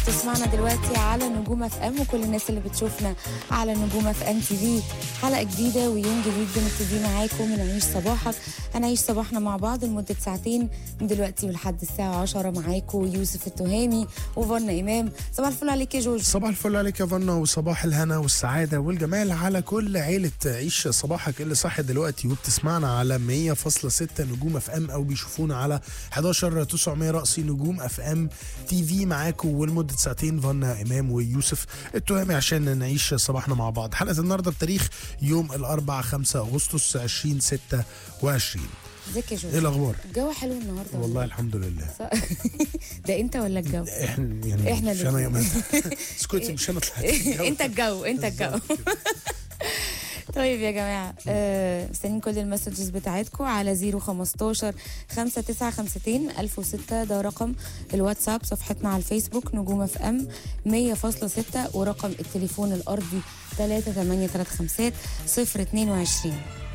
بتسمعنا دلوقتي على نجوم اف ام وكل الناس اللي بتشوفنا على نجوم اف ام تي في حلقه جديده ويوم جديد بنبتدي معاكم من عيش صباحك هنعيش صباحنا مع بعض لمده ساعتين من دلوقتي ولحد الساعه 10 معاكم يوسف التهامي وفنا امام صباح الفل عليك يا جورج صباح الفل عليك يا فنا وصباح الهنا والسعادة والجمال على كل عيلة عيش صباحك اللي صاحي دلوقتي وبتسمعنا على 100.6 نجوم اف ام او بيشوفونا على 11 900 رأسي نجوم اف ام تي في معاكم ولمدة ساعتين فنا امام ويوسف التهامي عشان نعيش صباحنا مع بعض حلقة النهاردة بتاريخ يوم الأربعاء 5 أغسطس 2026 ازيك يا جورج ايه الأخبار؟ الجو حلو النهارده والله الحمد لله صح؟ ده انت ولا الجو احنا يعني إحنا مش انا الاتنين. يوم اسكتي مش انا طلعت الجو. انت الجو انت الجو طيب يا جماعه آه، مستنيين كل المسجز بتاعتكم على 015 5952 1006 ده رقم الواتساب صفحتنا على الفيسبوك نجوم اف ام 100.6 ورقم التليفون الارضي 3835 022